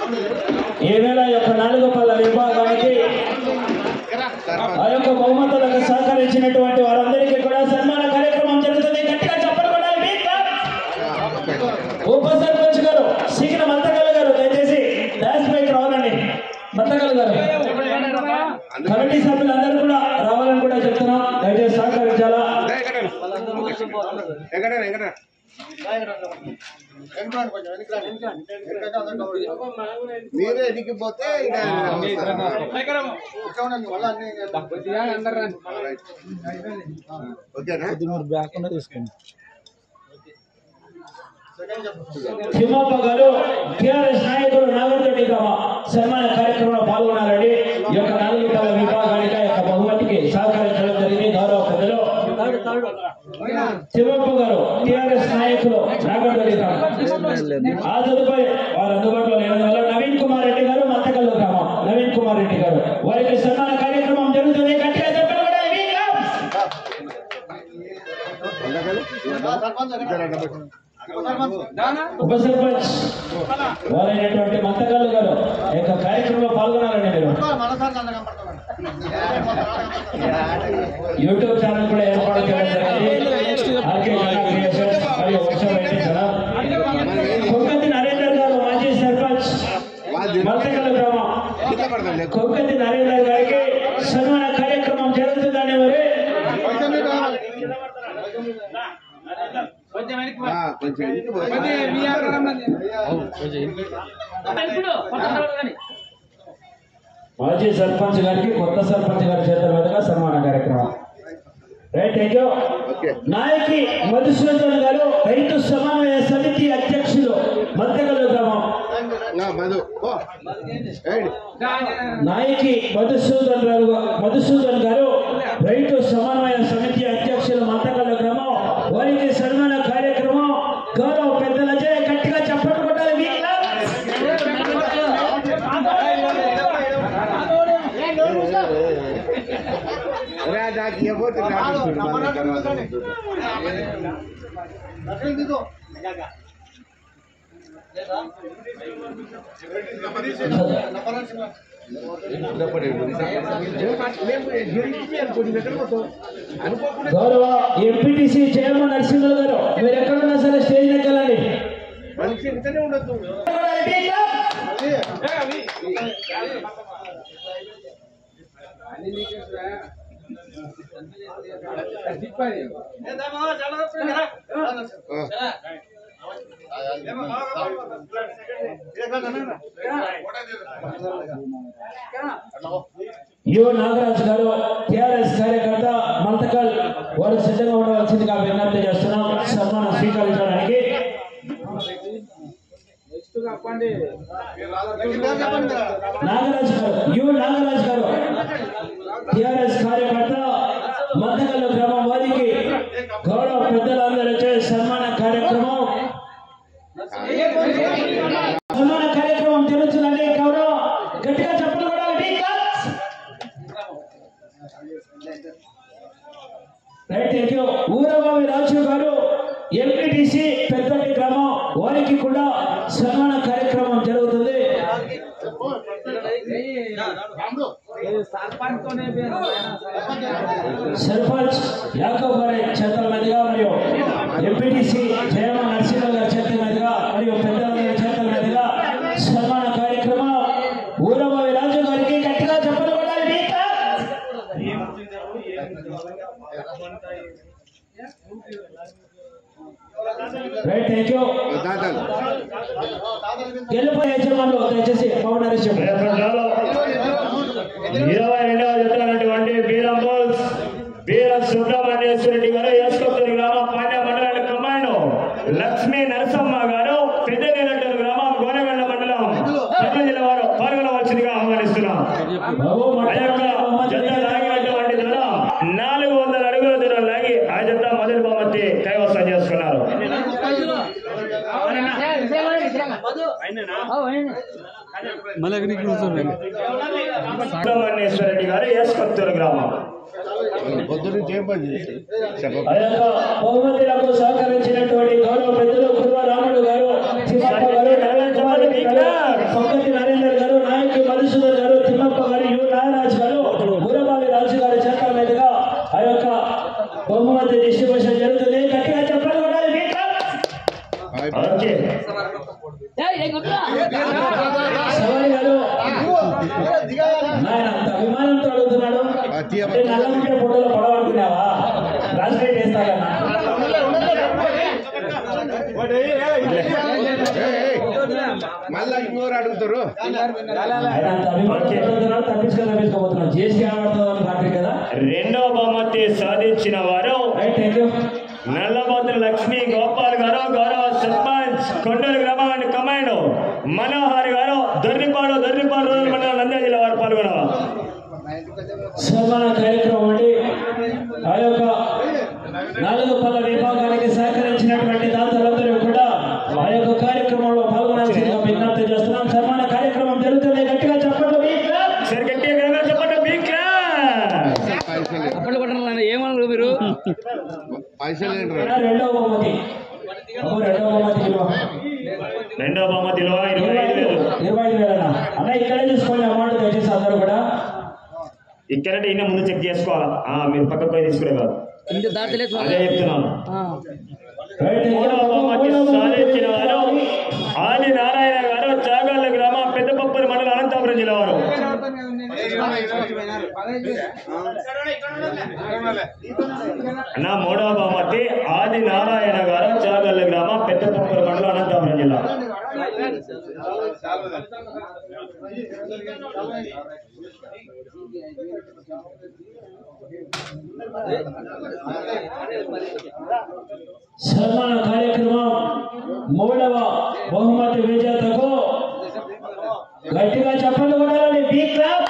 ఈ వేళ యొక్క నాలుగు పళ్ళ విభాగానికి ఆ యొక్క బహుమతులకు సహకరించినటువంటి వారందరికీ కూడా సన్మాన కార్యక్రమం జరుగుతుంది గట్టిగా చెప్పలు కొట్టాలి. Big clap. ఉప సర్పంచ్ గారు సీకిన మంతకల్ గారు దయచేసి డాష్ పైకి రావాలండి మంతకల్ గారు కమిటీ సభ్యులందరూ కూడా రావాలని కూడా చెప్తున్నాం దయచేసి సహకరించాలా మీరే ఎదిగిపోతే ఇక ఓకేనా తిమ్మప్ప గారు టిఆర్ఎస్ నాయకులు నాగర్రెడ్డి గ్రామ సన్మాన కార్యక్రమంలో పాల్గొనాలని ఈ యొక్క నాలుగు పళ్ళ విభాగానికి ఆ యొక్క బహుమతికి సహకరించడం జరిగింది గౌరవ పెద్దలు తిమ్మప్ప గారు టిఆర్ఎస్ నాయకులు నాగర్రెడ్డి గ్రామం ఆ తదుపరి వారు అందుబాటులో లేనందువల్ల నవీన్ కుమార్ రెడ్డి గారు మత్తకల్లు గ్రామం నవీన్ కుమార్ రెడ్డి గారు వారికి సన్మాన కార్యక్రమం జరుగుతుంది గట్టిగా చెప్పండి కూడా ఇవి ఉప సర్పంచ్ వారైనటువంటి మంతకల్లు గారు ఈ యొక్క కార్యక్రమంలో పాల్గొనాలండి మీరు యూట్యూబ్ ఛానల్ కూడా ఏర్పాటు చేయడం జరిగింది ఆర్కే కళా క్రియేషన్స్ మరియు వర్షం రెడ్డి కళా కొక్కతి నరేందర్ గారు మాజీ సర్పంచ్ మంతకల్లు గ్రామం కొక్కతి నరేందర్ గారికి సన్మాన కార్యక్రమం జరుగుతుందని మరి ఆ, కొంచెం ఎదిగిపోతే మాజీ సర్పంచ్ గారికి కొత్త సర్పంచ్ గారి చేతుల మీదుగా సన్మాన కార్యక్రమం రైట్ థ్యాంక్ యూ ఓకే నాయకి మధుసూదన్ గారు రైతు సమన్వయ సమితి అధ్యక్షులు మద్దగల్లు గ్రామం నా మధు ఓ ఏయ్ నాయకి మధుసూదన్ గారు మధుసూదన్ గారు రైతు సమన్వయ సమితి అధ్యక్షులు మద్దగల్లు గ్రామం వారికి సన్మాన కార్యక్రమం గౌరవ పెద్దలచే గట్టిగా చప్పట్లు కొట్టాలి వీళ్ళ. రా నాకు ఇవ్వబోతు గౌరవ ఎంపీటీసీ చైర్మన్ నరసింహులు గారు మీరు ఎక్కడున్నా సరే స్టేజ్ ఎక్కాలండి మనిషి ఇంతనే ఉండొద్దు యు నాగరాజ్ గారు టిఆర్ఎస్ కార్యకర్త మంతకల్ వారు సిద్ధంగా ఉండవలసిందిగా విజ్ఞప్తి చేస్తున్నాం సన్మానం స్వీకరించడానికి నాగరాజ్ గారు యు నాగరాజ్ గారు టిఆర్ఎస్ కార్యకర్త మంతకల్ గ్రామం వారికి గౌరవ పెద్దలందరిచే సన్మాన కార్యక్రమం సన్మాన కార్యక్రమం జరుగుతుందండి గౌరవ గట్టిగా చెప్పలు కూడా right thank you Oorabavi Raju garu MPTC Peddapalli గ్రామం వారికి కూడా సన్మాన కార్యక్రమం జరుగుతుంది సర్పంచ్ యాకబ్ గారి చేతుల మీదుగా మరియు ఎంపీటీసీ జయమ నరసింహ గారి చేతుల మీదుగా మరియు పెద్దలందరి చేతుల మీదుగా సన్మాన కార్యక్రమం ఊరబావి రాజు గారికి గట్టిగా చెప్పలు కొట్టాలి మీకా? రైట్ థ్యాంక్ యూ దాదాలు గెలుపు యజమానులు దయచేసి పవన్ నరేష్ చెప్పండి. ఇరవై రెండవ జతమైనటువంటి బీరం బోల్స్ వీర సుబ్రహ్మణ్యేశ్వరరెడ్డి గారు యశ్వత్తూరు గ్రామం పాండ్య మండలానికి కమాండ్ లక్ష్మీ నరసమ్మ గారు పెద్దగల్లటూరు గ్రామం గోనగండ మండలం కర్నూలు జిల్లా వారు పాల్గొనవలసిందిగా ఆహ్వానిస్తున్నాం ఆ యొక్క జత లాగినటువంటి దూరం నాలుగు వందల అడుగుల దూరం లాగి ఆ జత మొదటి బహుమతి కైవసం చేసుకున్నారు సుబ్రహ్మణ్యేశ్వరరెడ్డి గారు యశ్వత్తూరు గ్రామం పొద్దున్న ఏం పని చేసి చెప్ప ఆ యొక్క బహుమతులకు సహకరించినటువంటి గౌరవ పెద్దలు కుర్వ రాముడు గారు చిన్నప్ప గారు నవీన్ కుమార్ రెడ్డి గారు, పొంగతి సవారి గారు నాయన అంత అభిమానంతో అడుగుతున్నాడు ఆ, తీయ- అంటే నల్లముంటే ఫోటోలో పడవనుకున్నావా రాజపేట వేస్తాడన్నా మళ్ళా ఇంకోరు అడుగుతారు ఆయన అంత అభిమానంతో అడుగుతున్నాడు తప్పించుకొని తప్పించుకోబోతున్నాడు చేసి ఆడుతుంది పార్టీ కదా రెండవ బహుమతి సాధించిన వారు right thank you Nallabothula Lakshmi Gopal garu గౌరవ సర్పంచ్ కొండూరు గ్రామాన్ని కమాండ్ మనోహర్ గారు దొర్రిపాడు దొర్రిపాడు రూరల్ మండలం నంద్యాల జిల్లా వారు పాల్గొన్నారు సన్మాన కార్యక్రమం అండి ఆ యొక్క నాలుగు పళ్ళ విభాగానికి సహకరించినటువంటి దాతలందరూ కూడా ఆ యొక్క కార్యక్రమంలో పాల్గొనాల్సిందిగా విజ్ఞప్తి చేస్తున్నాం సన్మాన కార్యక్రమం జరుగుతుంది గట్టిగా చెప్పండి మీ క్లబ్. సరే గట్టిగా గట్టిగా చెప్పండి బీ క్లాస్ పైసలు అప్పట్లో కొట్టారు ఏమన్నారు మీరు పైసలు ఏంటి ఇక్కడ రెండవ బహుమతి అబ్బో, రెండవ బహుమతి విలువ రెండవ బహుమతిలో ఇరవై ఐదు వేలు ఇరవై ఐదు వేలనా అన్న ఇక్కడే చూసుకోండి అమౌంట్ దయచేసి అందరూ కూడా ఇక్కడంటే ఈయన ముందు చెక్ చేసుకోవాలా ఆ, మీరు పక్కకు పోయి తీసుకునే కాదు ఇంటి దాటలేదు అదే చెప్తున్నాను రైట్ మూడవ బహుమతి సాధించిన వారు ఆది నారాయణ గారు చాగళ్ళ గ్రామం పెద్దపప్పని మండలం అనంతపురం జిల్లా వారు అన్న మూడవ బహుమతి ఆది నారాయణ గారు చాగళ్ళ గ్రామం పెద్దపప్పని మండలం అనంతపురం జిల్లా సన్మాన కార్యక్రమం మూడవ బహుమతి విజేతకు గట్టిగా చెప్పండి కూడా బీ క్లబ్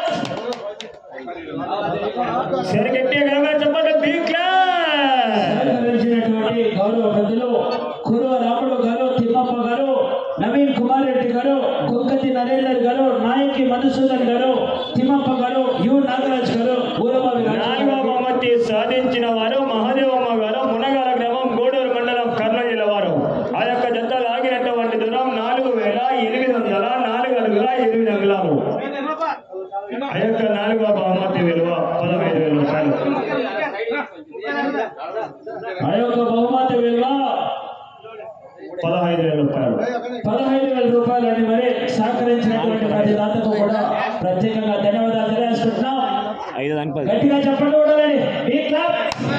సరే గట్టిగా గట్టిగా చెప్పండి బీ క్లాస్ సహకరించినటువంటి గౌరవ పెద్దలు కురువ రాముడు గారు తిమ్మప్ప గారు నవీన్ కుమార్ రెడ్డి గారు కుక్కతి నరేందర్ గారు నాయకి మధుసూదన్ గారు తిమ్మప్ప గారు యు నాగరాజ్ గారు ఊరబావి నాలుగవ బహుమతి సాధించిన వారు మహాదేవమ్మ గారు మునగాల గ్రామం గూడూరు మండలం కర్నూలు జిల్లా వారు ఆ యొక్క జత లాగినటువంటి దూరం నాలుగు వేల ఎనిమిది వందల నాలుగు అడుగుల ఎనిమిది అంగుళాలు ఆ యొక్క నాలుగవ బహుమతి విలువ పదహైదు వేల రూపాయలు ఆ యొక్క బహుమతి విలువ పదహైదు వేల రూపాయలు పదహైదు వేల రూపాయలు అని మరి సహకరించినటువంటి ప్రతి దాతకు కూడా ప్రత్యేకంగా ధన్యవాదాలు తెలియజేసుకుంటున్నాం ఐదు దానికి పది గట్టిగా చెప్పండి కూడా బీ క్లబ్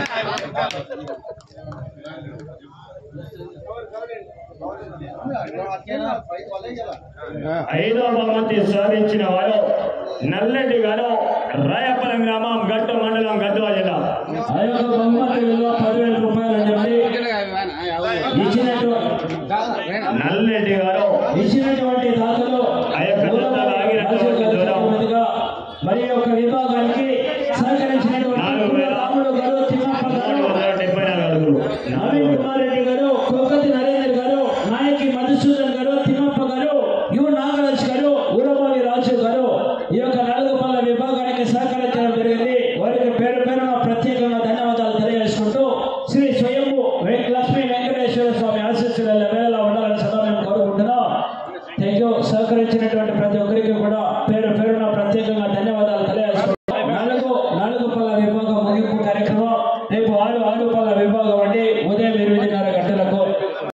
ఐదవ బహుమతి సాధించిన వారు నల్లెడ్డి గారు రాయపురం గ్రామం గట్టు మండలం గద్వాల జిల్లా ఆ యొక్క బహుమతి విలువ పదివేల రూపాయలు అని మరి ఇచ్చినటువంటి నల్లెడ్డి గారు ఇచ్చినటువంటి దాతలు ఆ యొక్క దాతలు ఆగినటువంటి దూరం. మీదుగా మరి యొక్క విభాగానికి సహకరించినటువంటి నాలుగు వేల రాముడు గారు తిమ్మప్ప మూడు గారు వందల డెబ్బై నాలుగు అడుగులు నవీన్ కుమార్ రెడ్డి గారు కొక్కతి నరేందర్ గారు నాయకి మధుసూదన్ గారు తిమ్మప్ప గారు యు నాగరాజ్ గారు ఊరబావి రాజు గారు ఈ యొక్క నాలుగు పళ్ళ విభాగానికి సహకరించడం జరిగింది వారికి పేరు పేరున ప్రత్యేకంగా ధన్యవాదాలు తెలియజేసుకుంటూ శ్రీ స్వయంభు వెంక- లక్ష్మీ వెంకటేశ్వర స్వామి ఆశీస్సుల వేళ ఉండాలని సదా మేము కోరుకుంటున్నాం థ్యాంక్ యూ సహకరించినటువంటి ప్రతి ఒక్కరికి కూడా పేరు పేరున ప్రత్యేకంగా ధన్యవాదాలు తెలియజేసుకుంటున్నాం నాలుగు నాలుగు పళ్ళ విభాగం ముగింపు కార్యక్రమం రేపు ఆరు ఆరు పళ్ళ విభాగం అండి